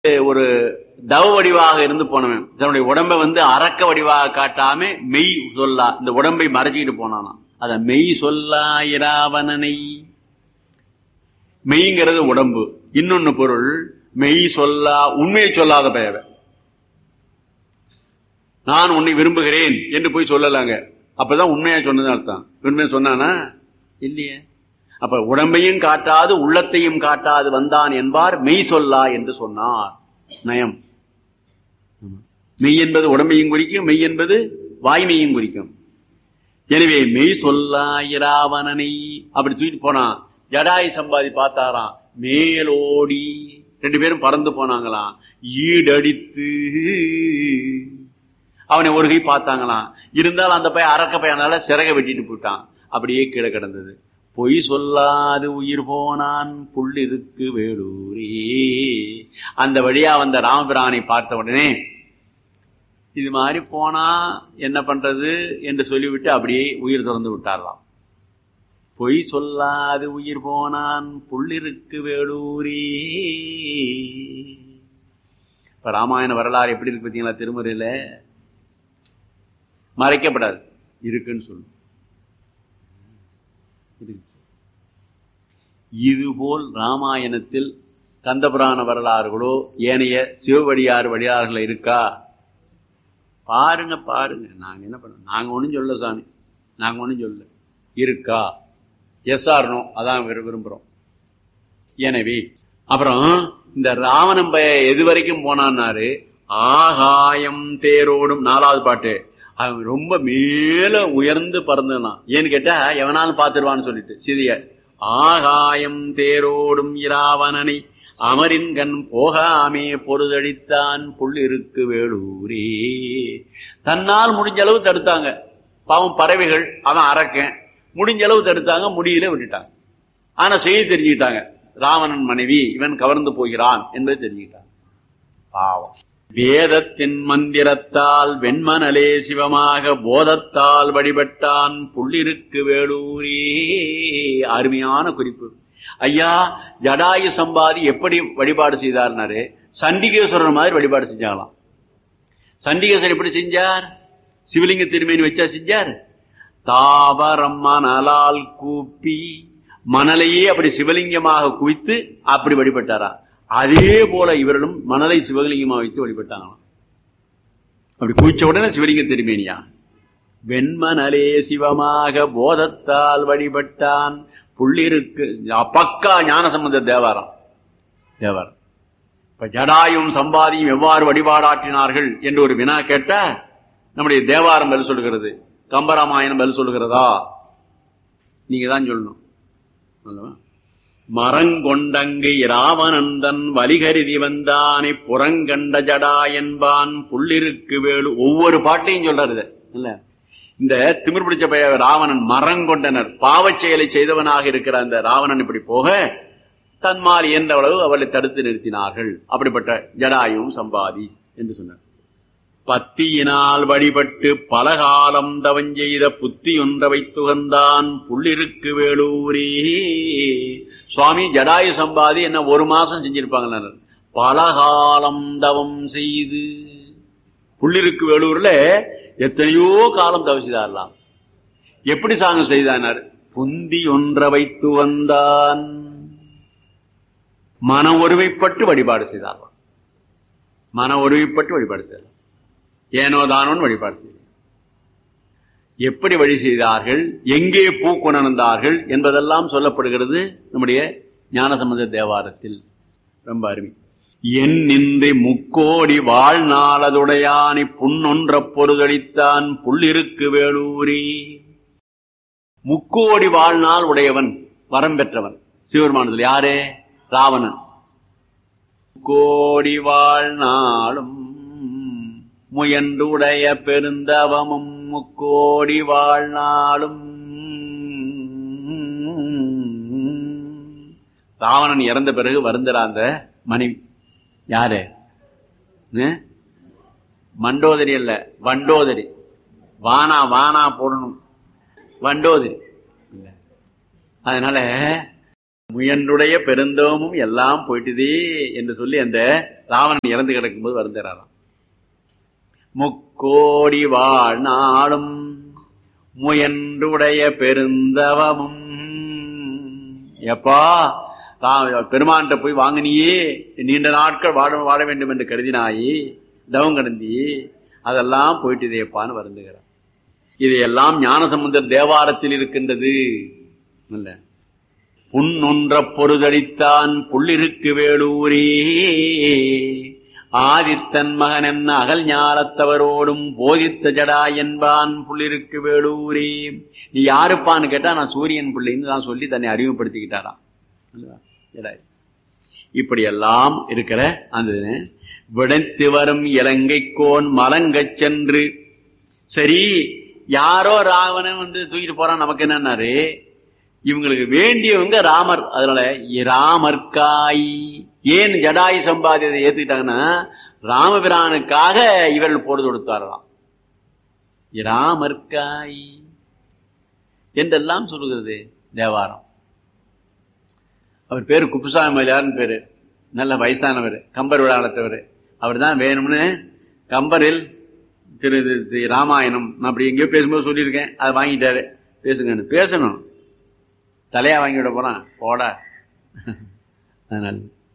ஒரு தவ வடிவாக இருந்து போனவன் தன்னுடைய உடம்பை வந்து அரக்க வடிவாக காட்டாம மெய் சொல்லா இந்த உடம்பை மறைச்சிக்கிட்டு போனானாம் அத மெய் சொல்லா இராவணனை மெய்ங்கிறது உடம்பு இன்னொன்னு பொருள் மெய் சொல்லா உண்மையை சொல்லாத பெயவன் நான் உன்னை விரும்புகிறேன் என்று போய் சொல்லலாங்க அப்பதான் உண்மையா சொன்னது அர்த்தம் உண்மையா சொன்னானா இல்லையே அப்ப உடம்பையும் காட்டாது உள்ளத்தையும் காட்டாது வந்தான் என்பார் மெய் சொல்லா என்று சொன்னார் நயம் மெய் என்பது உடம்பையும் குறிக்கும் மெய் என்பது வாய்மையும் குறிக்கும் எனவே மெய் சொல்லா இராவணனை அப்படி தூக்கிட்டு போனான் ஜடாய் சம்பாதி பார்த்தாராம் மேலோடி ரெண்டு பேரும் பறந்து போனாங்களாம் ஈடடித்து அவனை ஒரு கை பார்த்தாங்களாம் இருந்தாலும் அந்த பையன் அரக்க பையனால சிறக வெட்டிட்டு போயிட்டான் அப்படியே கீழே கிடந்தது பொய் சொல்லாது உயிர் போனான் புள்ளிருக்கு வேலூரே அந்த வழியா வந்த ராமபிரானை பார்த்த உடனே இது மாதிரி போனா என்ன பண்றது என்று சொல்லிவிட்டு அப்படியே உயிர் திறந்து விட்டாரலாம் பொய் சொல்லாது உயிர் போனான் புள்ளிருக்கு வேலூரே இப்ப ராமாயண வரலாறு எப்படி இருக்கு பார்த்தீங்களா திருமுறையில மறைக்கப்படாது இருக்குன்னு சொல்லு இதுபோல் ராமாயணத்தில் கந்தபுராண வரலாறுகளோ ஏனைய சிவவடியார் வடியாறுகள் இருக்கா பாருங்க பாருங்க நாங்க என்ன பண்ண நாங்க ஒண்ணும் சொல்ல சாமி நாங்க ஒண்ணும் சொல்ல இருக்கா எஸ் ஆர்னோ அதான் விரும்புறோம் எனவே அப்புறம் இந்த ராவணம் எது வரைக்கும் போனான்னாரு ஆகாயம் தேரோடும் நாலாவது பாட்டு அவன் ரொம்ப மேல உயர்ந்து பறந்துனான் ஏன்னு கேட்டா எவனாலும் பாத்துருவான்னு சொல்லிட்டு சிதிய ஆகாயம் தேரோடும் இராவணனை அமரின் கண் போகாமே பொருதடித்தான் புள்ளிருக்கு வேலூரே தன்னால் முடிஞ்ச அளவு தடுத்தாங்க பாவம் பறவைகள் அவன் அறக்கன் முடிஞ்ச அளவு தடுத்தாங்க முடியல விட்டுட்டாங்க ஆனா செய்தி தெரிஞ்சுக்கிட்டாங்க ராவணன் மனைவி இவன் கவர்ந்து போகிறான் என்பதை தெரிஞ்சுக்கிட்டாங்க பாவம் வேதத்தின் மந்திரத்தால் வெண்மனலே சிவமாக போதத்தால் வழிபட்டான் புள்ளிருக்கு வேலூரே அருமையான குறிப்பு ஐயா ஜடாயு சம்பாதி எப்படி வழிபாடு செய்தார்னாரு சண்டிகேஸ்வரர் மாதிரி வழிபாடு செஞ்சாங்களாம் சண்டிகேஸ்வரர் எப்படி செஞ்சார் சிவலிங்க திருமேனி வச்சா செஞ்சார் தாவரம் மணலால் கூப்பி மணலையே அப்படி சிவலிங்கமாக குவித்து அப்படி வழிபட்டாரா அதே போல இவர்களும் மணலை சிவலிங்கமா வைத்து வழிபட்டாங்களாம் அப்படி குவிச்ச உடனே சிவலிங்க திருமேனியா வெண்மணலே சிவமாக போதத்தால் வழிபட்டான் புள்ளிருக்கு பக்கா ஞான சம்பந்த தேவாரம் தேவாரம் இப்ப ஜடாயும் சம்பாதியும் எவ்வாறு வழிபாடாற்றினார்கள் என்று ஒரு வினா கேட்ட நம்முடைய தேவாரம் பதில் சொல்லுகிறது கம்பராமாயணம் பதில் சொல்லுகிறதா நீங்க தான் சொல்லணும் மரங்கொண்டங்கை ராவணந்தன் வலிகருதி வந்தானை புறங்கண்ட ஜடா என்பான் புள்ளிருக்கு வேலு ஒவ்வொரு பாட்டையும் சொல்றாரு இல்ல இந்த திமிர் பிடிச்ச பைய ராவணன் மரங்கொண்டனர் பாவச் செயலை செய்தவனாக இருக்கிற அந்த ராவணன் இப்படி போக தன்மால் இயன்றவளவு அவளை தடுத்து நிறுத்தினார்கள் அப்படிப்பட்ட ஜடாயும் சம்பாதி என்று சொன்னார் பத்தியினால் வழிபட்டு பலகாலம் தவஞ்செய்த புத்தி ஒன்ற வைத்துகந்தான் புள்ளிருக்கு வேலூரே சுவாமி ஜடாயு சம்பாதி என்ன ஒரு மாசம் செஞ்சிருப்பாங்க பலகாலம் தவம் செய்து புள்ளிருக்கு வேலூர்ல எத்தனையோ காலம் தவம் செய்தாரலாம் எப்படி சாங்கம் செய்தானார் புந்தி ஒன்ற வைத்து வந்தான் மன ஒருமைப்பட்டு வழிபாடு செய்தாரலாம் மன ஒருமைப்பட்டு வழிபாடு செய்யலாம் ஏனோ தானோன்னு வழிபாடு செய்தார் எப்படி வழி செய்தார்கள் எங்கே பூ கொணர்ந்தார்கள் என்பதெல்லாம் சொல்லப்படுகிறது நம்முடைய ஞானசம்பந்த தேவாரத்தில் ரொம்ப அருமை என் நின்று முக்கோடி வாழ்நாளதுடையானை புன்னொன்ற பொருதளித்தான் புள்ளிருக்கு வேலூரி முக்கோடி வாழ்நாள் உடையவன் வரம் பெற்றவன் சிவபெருமானத்தில் யாரே ராவணன் கோடி வாழ்நாளும் முயன்றுடைய பெருந்தவமும் முக்கோடி வாழ்நாளும் ராவணன் இறந்த பிறகு வருந்துறா அந்த மனைவி யாரு மண்டோதரி அல்ல வண்டோதரி வானா வானா போடணும் வண்டோதரி அதனால முயன்றுடைய பெருந்தவமும் எல்லாம் போயிட்டுதே என்று சொல்லி அந்த ராவணன் இறந்து கிடக்கும்போது வருந்துறாராம் முக்கோடி வாழ் நாளும் முயன்றுடைய பெருந்தவமும் எப்பா தா- பெருமான்கிட்ட போய் வாங்கினியே நீண்ட நாட்கள் வாழ வாழ வேண்டும் என்று கருதினாயே தவம் கடந்தியே அதெல்லாம் போயிட்டுதேப்பான்னு வருந்துகிறார் இதையெல்லாம் ஞானசமுந்தர் தேவாரத்தில் இருக்கின்றது இல்ல புன்னொன்ற பொருதடித்தான் புள்ளிருக்கு வேலூரே ஆதித்தன் மகன் என்ன அகல் ஞானத்தவரோடும் போதித்த ஜடா என்பான் புள்ளிருக்கு வேலூரே நீ யாருப்பான்னு கேட்டா நான் சூரியன் பிள்ளைன்னு நான் சொல்லி தன்னை அறிமுகப்படுத்திக்கிட்டாராம் இல்லையா? ஜடாயு. இப்படியெல்லாம் இருக்கிற அந்த விடைத்து வரும் இலங்கைக்கோன் மலங்கச் சென்று சரி யாரோ ராவணன் வந்து தூக்கிட்டு போறான் நமக்கு என்னன்னாரு இவங்களுக்கு வேண்டியவங்க ராமர் அதனால ராமர்காய் ஏன் ஜடாயு சம்பாதியத்தை ஏத்துக்கிட்டாங்கன்னா ராமபிரானுக்காக இவர்கள் போடு கொடுத்தாரலாம் ராமர்காய் என்றெல்லாம் சொல்லுகிறது தேவாரம் அவர் பேரு குப்புசாமி மலையார்னு பேரு நல்ல வயசானவர் கம்பர் விழானத்தவர் அவர் தான் வேணும்னு கம்பரில் திரு திரு- திரு ராமாயணம் நான் அப்படி எங்கேயோ பேசும்போது சொல்லியிருக்கேன் அதை வாங்கிட்டாரு பேசுங்கன்னு பேசணும் தலையா வாங்கி விட போறான் போடா அதனால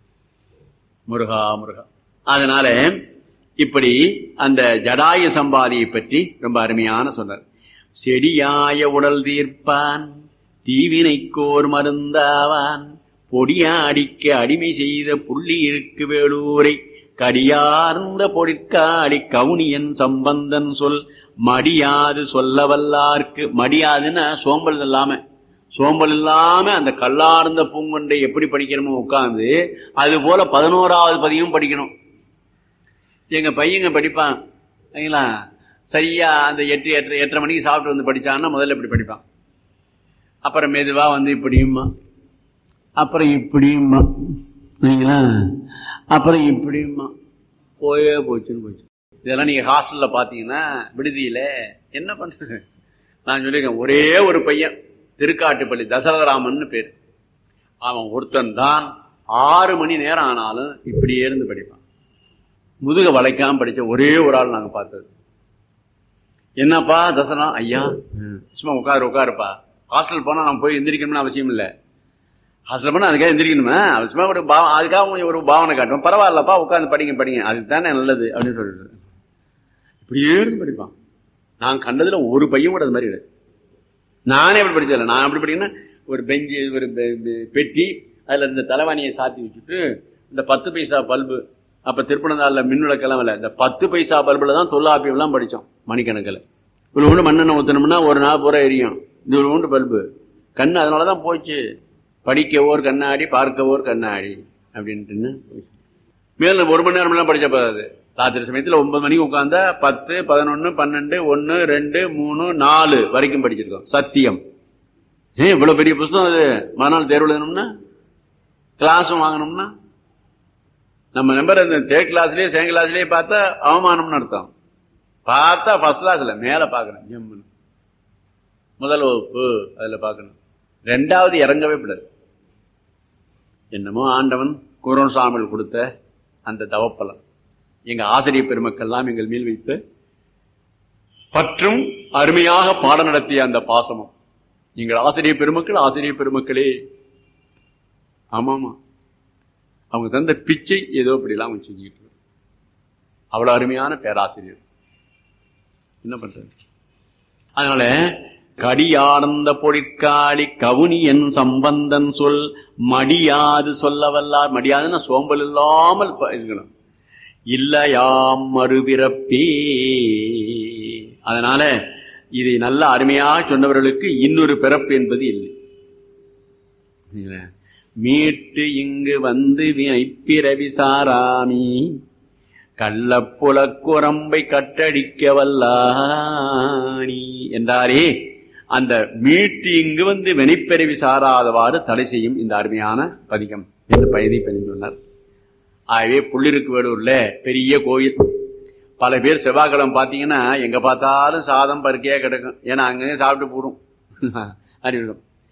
முருகா முருகா அதனால இப்படி அந்த ஜடாயு சம்பாதியை பற்றி ரொம்ப அருமையான சொன்னார் செடியாய உடல் தீர்ப்பான் தீவினைக்கோர் மருந்தாவான் பொடியாடிக்க அடிமை செய்த புள்ளி இருக்கு வேலூரை கடியார்ந்த பொடிக்காடி கவுனியன் சம்பந்தன் சொல் மடியாது சொல்ல வல்லார்க்கு மடியாதுன்னா சோம்பல் இல்லாம சோம்பல் இல்லாம அந்த கல்லார்ந்த பூங்கொண்டை எப்படி படிக்கணுமோ உட்கார்ந்து அது போல பதினோராவது பதியும் படிக்கணும் எங்க பையங்க படிப்பான் சரிங்களா சரியா அந்த எட்டு எட்டு எட்டரை மணிக்கு சாப்பிட்டு வந்து படிச்சான்னா முதல்ல இப்படி படிப்பான் அப்புறம் மெதுவா வந்து இப்படியுமா அப்புறம் இப்படியுமா சரிங்களா அப்புறம் இப்படியுமா போயே போச்சுன்னு போச்சு இதெல்லாம் நீங்க ஹாஸ்டல்ல பாத்தீங்கன்னா விடுதியில என்ன பண்றது நான் சொல்லியிருக்கேன் ஒரே ஒரு பையன் திருக்காட்டுப்பள்ளி தசரதராமன் பேர் அவன் ஒருத்தன் தான் ஆறு மணி நேரம் ஆனாலும் இப்படியே இருந்து படிப்பான் முதுக வளைக்காம படிச்ச ஒரே ஒரு ஆள் நாங்க பார்த்தது என்னப்பா தசரா ஐயா சும்மா உட்காரு உட்காருப்பா ஹாஸ்டல் போனா நான் போய் எந்திரிக்கணும்னு அவசியம் இல்லை ஹாஸ்டல் போனா அதுக்காக எந்திரிக்கணுமே அவன் சும்மா ஒரு பாவ அதுக்காக கொஞ்சம் ஒரு பாவனை காட்டுவோம் பரவாயில்லப்பா உட்காந்து படிங்க படிங்க அதுக்கு தானே நல்லது அப்படின்னு சொல்லிட்டு இப்படியே இருந்து படிப்பான் நான் கண்டதுல ஒரு பையன் கூட அது மாதிரி கிடையாது நானே அப்படி படிச்சதில்லை நான் அப்படி படிக்கணும்னா ஒரு பெஞ்சு ஒரு பெ- பெ- பெட்டி அதுல இந்த தலைவாணியை சாத்தி வச்சுட்டு இந்த பத்து பைசா பல்பு அப்ப திருப்பணந்தால மின் விளக்கெல்லாம் இல்லை இந்த பத்து பைசா பல்புல தான் தொல்லாப்பியம் எல்லாம் படிச்சோம் மணிக்கணக்கில் இவ்வளவு உண்டு மண்ணெண்ணெய் ஊத்தணும்னா ஒரு நாள் பூரா எரியும் இது ஒரு உண்டு பல்பு கண்ணு அதனாலதான் போச்சு படிக்கவோர் கண்ணாடி பார்க்கவோர் கண்ணாடி அப்படின்ட்டு போச்சு. மேலும் ஒரு மணி நேரம் படிச்ச போதாது ராத்திரி சமயத்துல ஒன்பது மணிக்கு உட்கார்ந்தா பத்து பதினொன்னு பன்னெண்டு ஒன்னு ரெண்டு மூணு நாலு வரைக்கும் படிச்சிருக்கோம் சத்தியம் ஏன் இவ்வளவு பெரிய புஸ்தகம் அது மறுநாள் தேர்வு எழுதணும்னா கிளாஸும் வாங்கணும்னா நம்ம நம்பர் இந்த தேர்ட் கிளாஸ்லயே செகண்ட் கிளாஸ்லயே பார்த்தா அவமானம்னு அர்த்தம் பார்த்தா ஃபர்ஸ்ட் கிளாஸ்ல மேல பார்க்கணும் ஜம்முன்னு முதல் வகுப்பு அதுல பார்க்கணும் ரெண்டாவது இறங்கவே கூடாது என்னமோ ஆண்டவன் குரோன் சாமிகள் கொடுத்த அந்த தவப்பலன் எங்க ஆசிரியர் பெருமக்கள் எல்லாம் எங்கள் மேல் வைத்து பற்றும் அருமையாக பாடம் நடத்திய அந்த பாசமும் எங்கள் ஆசிரியர் பெருமக்கள் ஆசிரியர் பெருமக்களே ஆமாமா அவங்க தந்த பிச்சை ஏதோ இப்படிலாம் அவங்க செஞ்சுக்கிட்டு இருக்காங்க. அவ்வளவு அருமையான பேராசிரியர் என்ன பண்றது அதனால கடியார்ந்த பொடிக்காளி கவுனியன் சம்பந்தன் சொல் மடியாது சொல்ல வல்லார் மடியாதுன்னா சோம்பல் இல்லாமல் ப- இருக்கணும் இல்லையாம் மறுபிறப்பே அதனால இதை நல்ல அருமையாக சொன்னவர்களுக்கு இன்னொரு பிறப்பு என்பது இல்லை இல்ல. மீட்டு இங்கு வந்து வினைப்பிறவி சாராமி கள்ளப்புலக்குரம்பை கட்டடிக்க வல்லானி என்றாரே அந்த மீட்டு இங்கு வந்து வினைப்பிறவி சாராதவாறு தடை செய்யும் இந்த அருமையான பதிகம் என்று பகுதி பதிந்துள்ளார் ஆகவே புள்ளிருக்கு வேலூர்ல பெரிய கோயில் பல பேர் செவ்வாய்க்கிழமை பார்த்தீங்கன்னா எங்க பார்த்தாலும் சாதம் பருக்கையா கிடக்கும் ஏன்னா அங்கங்க சாப்பிட்டு போடும் அப்படி இருக்கும்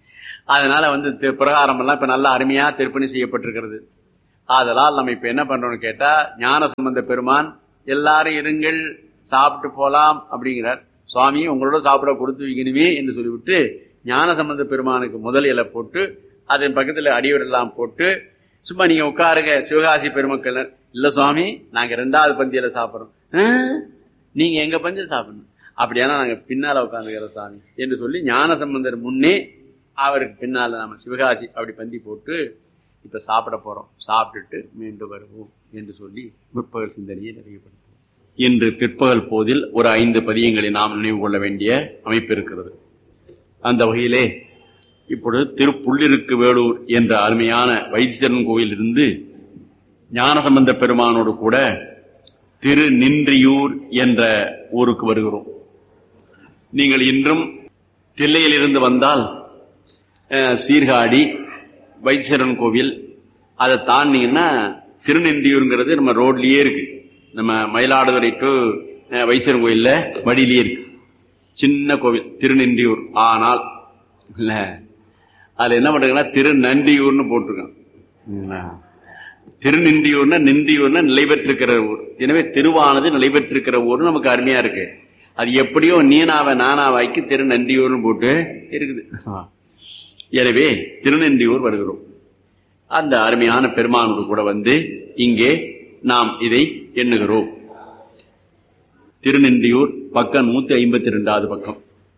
அதனால வந்து தி- பிரகாரம் எல்லாம் இப்ப நல்லா அருமையா திருப்பணி செய்யப்பட்டிருக்கிறது அதனால் நம்ம இப்ப என்ன பண்றோம்னு கேட்டா ஞான சம்பந்த பெருமான் எல்லாரும் இருங்கள் சாப்பிட்டு போலாம் அப்படிங்கிறார் சுவாமி உங்களோட சாப்பிட கொடுத்து வைக்கணுமே என்று சொல்லிவிட்டு ஞான சம்பந்த பெருமானுக்கு முதல் இலை போட்டு அதன் பக்கத்துல அடியோர் எல்லாம் போட்டு சும்மா நீங்க உட்காருங்க சிவகாசி பெருமக்கள் இல்ல சுவாமி நாங்க ரெண்டாவது பந்தியில சாப்பிடுறோம் "ஆ? நீங்க எங்க பந்தியில் சாப்பிடணும் அப்படியானா நாங்க பின்னால உட்காந்துக்கிறோம் சாமி என்று சொல்லி ஞான சம்பந்தர் முன்னே அவருக்கு பின்னால நாம சிவகாசி அப்படி பந்தி போட்டு இப்ப சாப்பிட போறோம் சாப்பிட்டுட்டு மீண்டும் வருவோம் என்று சொல்லி முற்பகல் சிந்தனையை நிறைவுபடுத்துவோம் இன்று பிற்பகல் போதில் ஒரு ஐந்து பதியங்களை நாம் நினைவு கொள்ள வேண்டிய அமைப்பு இருக்கிறது அந்த வகையிலே இப்பொழுது திருப்புள்ளிருக்கு வேலூர் என்ற அருமையான வைத்தீஸ்வரன் கோயிலிருந்து ஞானசம்பந்த பெருமானோடு கூட திரு நின்றியூர் என்ற ஊருக்கு வருகிறோம் நீங்கள் இன்றும் தில்லையிலிருந்து வந்தால் அஹ், சீர்காழி வைத்தீஸ்வரன் கோவில் அதை தாண்டிங்கன்னா திருநெண்டியூருங்கிறது நம்ம ரோட்லயே இருக்கு நம்ம மயிலாடுதுறை டு அஹ், வைத்தீஸ்வரன் கோயில்ல வழியிலேயே இருக்கு சின்ன கோவில் திருநெண்டியூர் ஆனால் இல்ல அதுல என்ன பண்றாங்கன்னா திருநண்டியூர்னு போட்டிருக்கான் திருநின்றியூர்னா நின்றியூர்னா நிலை பெற்றிருக்கிற ஊர் எனவே திருவானது நிலை பெற்றிருக்கிற ஊர் நமக்கு அருமையா இருக்கு அது எப்படியோ நீனாவை நானாவாய்க்கு திருநண்டியூர்னு போட்டு இருக்குது எனவே திருநெண்டியூர் வருகிறோம் அந்த அருமையான பெருமானோடு கூட வந்து இங்கே நாம் இதை எண்ணுகிறோம் திருநெண்டியூர் பக்கம் நூத்தி ஐம்பத்தி ரெண்டாவது பக்கம்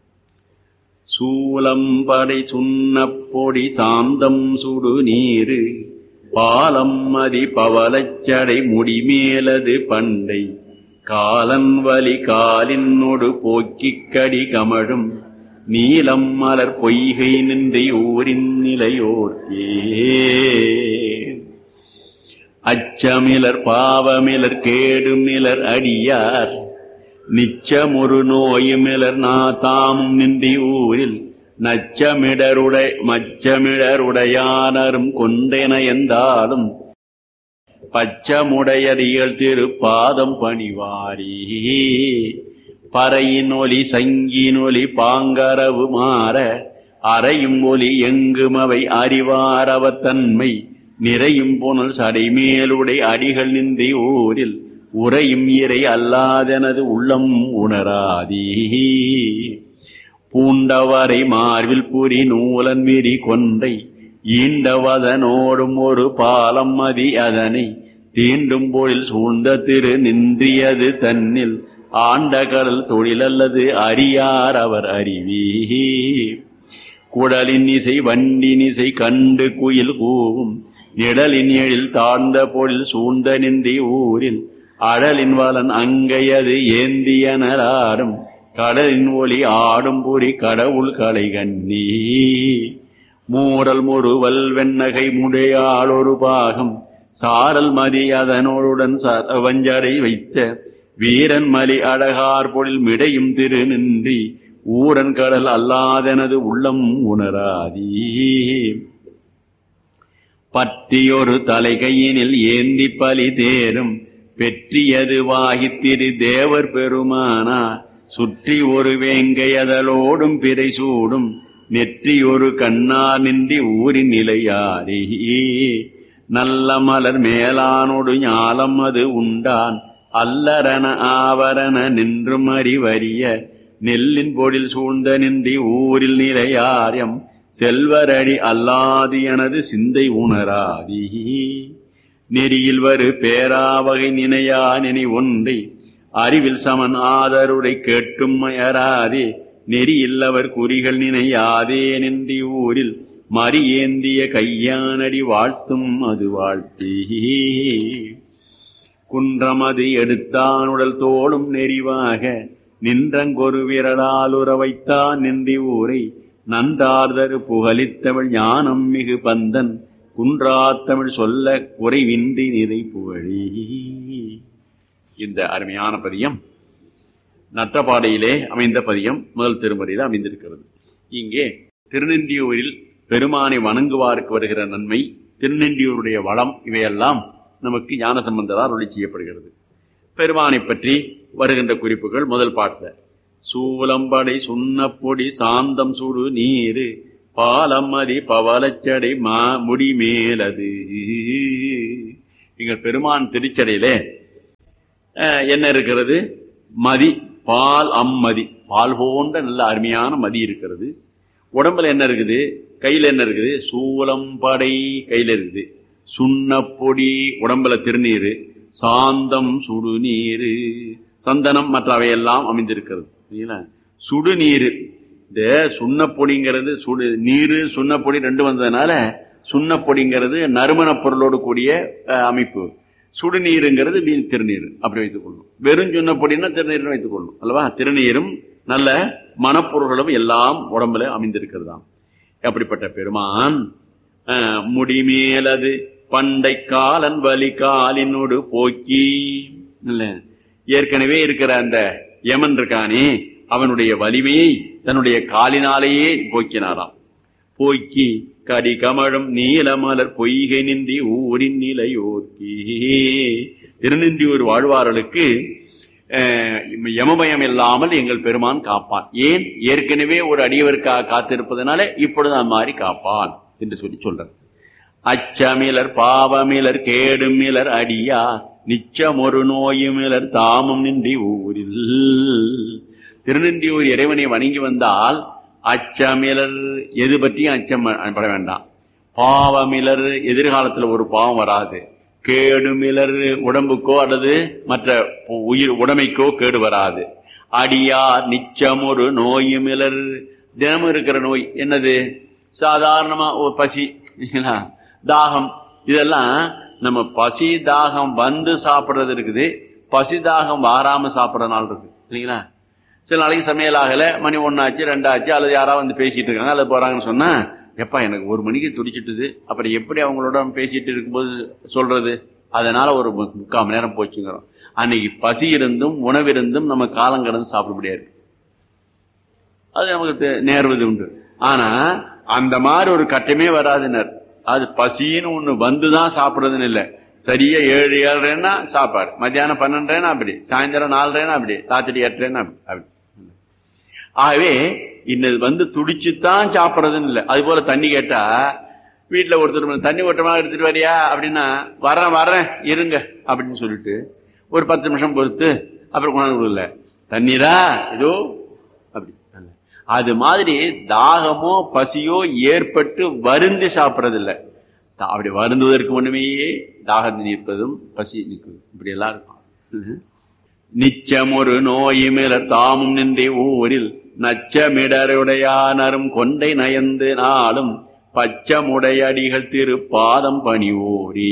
சூலம்படை சுண்ணப்பொடி சாந்தம் சுடு நீரு பாலம் மதி பவளச்சடை முடிமேலது பண்டை காலன் வலி காலினொடு போக்கிக் கடி கமழும் நீலம் மலர் பொய்கை நின்று ஊரின் நிலையோர்க்கே அச்சமிலர் பாவமிலர் கேடுமிலர் அடியார் நிச்சமொரு நோயுமிலர் நா தாமும் நின்றி ஊரில் நச்சமிடருடை மச்சமிடருடையானரும் கொண்டென எந்தாலும் பச்சமுடையடிகள் திருப்பாதம் பணிவாரி பறையின் ஒலி சங்கின் ஒலி பாங்கரவு மாற அறையும் ஒலி எங்கும் அவை அறிவாரவ தன்மை நிறையும் புனல் சடைமேலுடை அடிகள் நின்றி ஊரில் உறையும் இறை அல்லாதெனது உள்ளம் உணராதீ பூண்டவரை மார்பில் புரி நூலன் விரி கொன்றை ஈண்டவதனோடும் ஒரு பாலம் மதி அதனை தீண்டும் பொழில் சூழ்ந்த திரு நின்றியது தன்னில் ஆண்ட கடல் தொழிலல்லது அறியார் அவர் அறிவி குடலின் இசை வண்டின் இசை கண்டு குயில் கூவும் நிழலின் எழில் தாழ்ந்த பொழில் சூழ்ந்த நின்றி ஊரில் அழலின் வலன் அங்கையது ஏந்தியனராரும் கடலின் ஒளி ஆடும் புரி கடவுள் கலை கண்ணி மூரல் முறுவல் வெண்ணகை முடையாள் ஒரு பாகம் சாரல் மதி அதனோடுடன் ச- வஞ்சரை வைத்த வீரன் மலி அழகார் பொழில் மிடையும் திரு நின்றி ஊரன் கடல் அல்லாதெனது உள்ளம் உணராதீ பற்றியொரு தலைகையினில் ஏந்தி பலி தேரும் பெற்றியது வாகித்திரு தேவர் பெருமானா சுற்றி ஒரு வேங்கையதலோடும் பிறை சூடும் நெற்றி ஒரு கண்ணார் நின்றி ஊரின் நிலையாரி நல்ல மலர் மேலானோடு ஞாலம் அது உண்டான் அல்லரன ஆவரண நின்றும் அறிவறிய நெல்லின் பொழில் சூழ்ந்த நின்றி ஊரில் நிலையாரியம் செல்வரடி அல்லாது எனது சிந்தை உணராதி நெறியில் வரு பேராவகை நினையா நினை ஒன்றை அறிவில் சமன் ஆதருடை கேட்டும் மயராதே நெறியில்லவர் குறிகள் நினையாதே நின்றி ஊரில் மறி ஏந்திய கையானடி வாழ்த்தும் அது வாழ்த்தே குன்றமது எடுத்தானுடல் தோளும் நெறிவாக நின்றங்கொரு விரலாலுற வைத்தான் நின்றி ஊரை நன்றார்தரு புகழித்தமிழ் ஞானம் மிகு பந்தன் குன்றாத்தமிழ் சொல்ல குறைவின்றி நிறை புகழி இந்த அருமையான பதியம் நட்டப்பாடையிலே அமைந்த பதியம் முதல் திருமறையில் அமைந்திருக்கிறது இங்கே திருநெண்டியூரில் பெருமானை வணங்குவாருக்கு வருகிற நன்மை திருநெண்டியூருடைய வளம் இவையெல்லாம் நமக்கு ஞான சம்பந்தரால் ஒளி செய்யப்படுகிறது பெருமானை பற்றி வருகின்ற குறிப்புகள் முதல் பாட்டுல சூலம்படை சுண்ணப்பொடி சாந்தம் சுடு நீரு பாலம்மதி பவளச்சடை மா முடி மேலது எங்கள் பெருமான் திருச்சடையிலே அஹ், என்ன இருக்கிறது மதி பால் அம்மதி பால் போன்ற நல்ல அருமையான மதி இருக்கிறது உடம்புல என்ன இருக்குது கையில என்ன இருக்குது சூலம் படை கையில இருக்குது சுண்ணப்பொடி உடம்புல திருநீரு சாந்தம் சுடுநீரு சந்தனம் மற்றவையெல்லாம் அமைந்திருக்கிறது சரிங்களா? சுடுநீரு இந்த சுண்ணப்பொடிங்கிறது சுடு நீரு சுண்ணப்பொடி ரெண்டு வந்ததுனால சுண்ணப்பொடிங்கிறது நறுமணப் பொருளோடு கூடிய அஹ், அமைப்பு சுடுநீருங்கிறது வீண் திருநீர் அப்படி வைத்துக் கொள்ளும் வெறும் சுண்ணப்பொடின்னா திருநீர்னு வைத்துக் கொள்ளும் அல்லவா திருநீரும் நல்ல மனப்பொருள்களும் எல்லாம் உடம்புல அமைந்திருக்கிறதாம் அப்படிப்பட்ட பெருமான் அஹ், முடிமேலது பண்டை காலன் வலி காலினோடு போக்கி இல்ல ஏற்கனவே இருக்கிற அந்த யமன் இருக்கானே அவனுடைய வலிமையை தன்னுடைய காலினாலேயே போக்கினாராம் போக்கி கடி கமழும் நீலமலர் பொய்கை நின்றி ஊரின் நிலையோர்க்கி திருநின்றியூர் வாழ்வார்களுக்கு அஹ், யமபயம் இல்லாமல் எங்கள் பெருமான் காப்பான் ஏன் ஏற்கனவே ஒரு அடியவருக்காக காத்திருப்பதனால இப்பொழுது அந்த மாதிரி காப்பான் என்று சொல்லி சொல்றார் அச்சமிலர் பாவமிலர் கேடுமிலர் அடியா நிச்சம் ஒரு நோயுமிலர் தாமும் நின்றி ஊரில் திருநின்றியூர் இறைவனை வணங்கி வந்தால் அச்சமிலர் எது பற்றியும் அச்சம் பட வேண்டாம் பாவமிலர் எதிர்காலத்தில் ஒரு பாவம் வராது கேடுமிலர் உடம்புக்கோ அல்லது மற்ற உயிர் உடமைக்கோ கேடு வராது அடியார் நிச்சம் ஒரு நோயுமிலர் தினமும் இருக்கிற நோய் என்னது சாதாரணமா ஒரு பசி இல்லைங்களா? தாகம் இதெல்லாம் நம்ம பசி தாகம் வந்து சாப்பிடுறது இருக்குது பசி தாகம் வாராம சாப்பிடுற நாள் இருக்கு இல்லைங்களா சில நாளைக்கு சமையல் ஆகல மணி ஒன்னாச்சு ரெண்டாச்சு அல்லது யாராவது வந்து பேசிட்டு இருக்காங்க அல்லது போறாங்கன்னு சொன்னா எப்பா எனக்கு ஒரு மணிக்கு துடிச்சிட்டுது அப்புறம் எப்படி அவங்களோட பேசிட்டு இருக்கும்போது சொல்றது அதனால ஒரு மு- முக்கால் மணி நேரம் போச்சுங்கிறோம் அன்னைக்கு பசி இருந்தும் உணவிருந்தும் நம்ம காலம் கடந்து சாப்பிட முடியாது அது நமக்கு தெ- நேர்வது உண்டு ஆனா அந்த மாதிரி ஒரு கட்டமே வராதுனர் அது பசின்னு ஒண்ணு வந்துதான் சாப்பிடுறதுன்னு இல்ல சரியா ஏழு ஏழரைன்னா சாப்பாடு மத்தியானம் பன்னெண்டரைனா அப்படி சாயந்தரம் நாலரைனா அப்படி ராத்திரி எட்டரைனா அப்படி அப்படி ஆகவே இன்னது வந்து துடிச்சுத்தான் சாப்பிடுறதுன்னு இல்லை அது போல தண்ணி கேட்டா வீட்டுல ஒருத்தர் தண்ணி ஓட்டமா எடுத்துட்டு வரியா அப்படின்னா வரேன் வரேன் இருங்க அப்படின்னு சொல்லிட்டு ஒரு பத்து நிமிஷம் பொறுத்து அப்புறம் கொண்டாந்து கொடுக்கல தண்ணீரா இதோ அப்படி அல்ல. அது மாதிரி தாகமோ பசியோ ஏற்பட்டு வருந்தி சாப்பிடுறது இல்ல தா- அப்படி வருந்துவதற்கு முன்னுமே தாகம் நீர்ப்பதும் பசி நிற்கும் இப்படி எல்லாம் இருக்கும் நிச்சம் ஒரு நோயுமிலர் தாமும் நின்றே ஊரில் நச்சமிடருடையானரும் கொண்டை நயந்து நாளும் பச்சமுடையடிகள் திருப்பாதம் பணிவோரே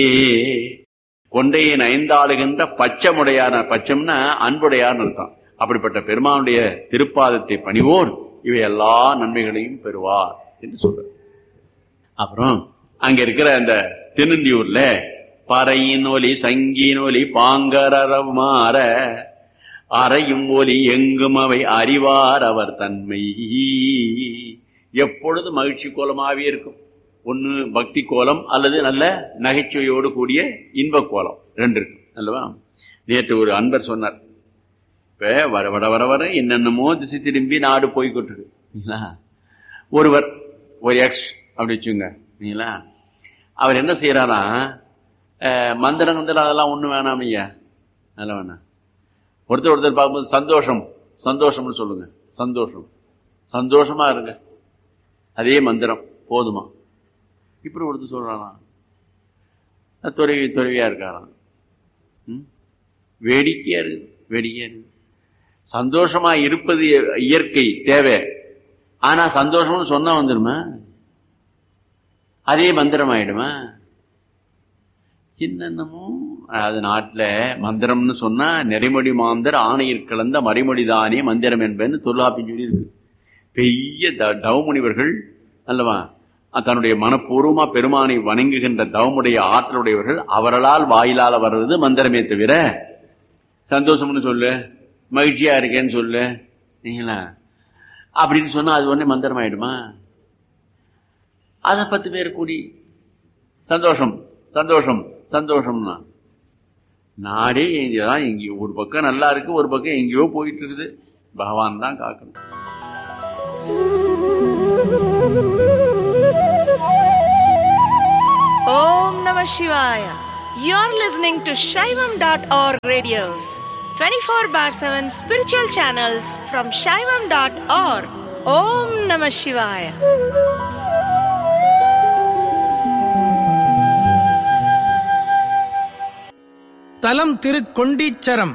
கொண்டையை நயந்தாளுகின்ற பச்சமுடையான பச்சம்னா அன்புடையார்னு அர்த்தம் அப்படிப்பட்ட பெருமானுடைய திருப்பாதத்தை பணிவோர் இவை எல்லா நன்மைகளையும் பெறுவார் என்று சொல்ற அப்புறம் அங்க இருக்கிற அந்த திருநந்தியூர்ல பறையின் ஒலி சங்கின் ஒலி பாங்கரரம் மாற அறையும் ஒலி எங்கும் அவை அறிவார் அவர் தன்மை எப்பொழுது மகிழ்ச்சி கோலமாவே இருக்கும் ஒண்ணு பக்தி கோலம் அல்லது நல்ல நகைச்சுவையோடு கூடிய இன்ப கோலம் ரெண்டு இருக்கு அல்லவா நேற்று ஒரு அன்பர் சொன்னார் இப்ப வர வர வர வர என்னென்னமோ திசை திரும்பி நாடு போய்கிட்டு இருக்கு இல்லைங்களா? ஒருவர் ஒரு எக்ஸ் அப்படி வச்சுங்க இல்லைங்களா அவர் என்ன செய்யறாரா மந்திரம் கந்திரம் அதெல்லாம் ஒண்ணும் வேணாம் ஐயா அதெல்லாம் வேணாம் ஒருத்தர் ஒருத்தர் பார்க்கும்போது சந்தோஷம் சந்தோஷம்னு சொல்லுங்க சந்தோஷம் சந்தோஷமா இருங்க அதே மந்திரம் போதுமா இப்படி ஒருத்தர் சொல்றானா துறவி துறவியா இருக்காராம் ம்? வேடிக்கையா இருக்கு வேடிக்கையா இருக்கு சந்தோஷமா இருப்பது இயற்கை தேவை ஆனா சந்தோஷம்னு சொன்னா வந்துருமா அதே மந்திரம் ஆயிடுமா என்னென்னமோ அது நாட்டுல மந்திரம்னு சொன்னா நிறைமொழி மாந்தர் ஆணையில் கலந்த மறைமொழிதானே மந்திரம் என்பதுன்னு தொல்லாப்பி சொல்லி இருக்கு பெரிய த- தவமுனிவர்கள் அல்லவா அஹ் தன்னுடைய மனப்பூர்வமா பெருமானை வணங்குகின்ற தவமுடைய ஆற்றலுடையவர்கள் அவர்களால் வாயிலால வர்றது மந்திரமே தவிர சந்தோஷம்னு சொல்லு மகிழ்ச்சியா இருக்கேன்னு சொல்லு நீங்களா அப்படின்னு சொன்னா அது உடனே மந்திரம் ஆயிடுமா அதை பத்து பேர் கூடி சந்தோஷம் சந்தோஷம் சந்தோஷம்னா நாடே இங்கதான் எங்கேயோ ஒரு பக்கம் நல்லா இருக்கு ஒரு பக்கம் எங்கேயோ போயிட்டு இருக்குது பகவான் தான் காக்கணும் Om Namah Shivaya. You're listening to Shaivam.org radios, 24 bar 7 spiritual channels from Shaivam.org. Om Namah Shivaya. தலம் திருக்கொண்டீச்சரம்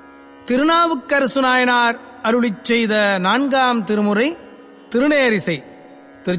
திருநாவுக்கரசு நாயனார் அருளிச் செய்த நான்காம் திருமுறை திருநேரிசை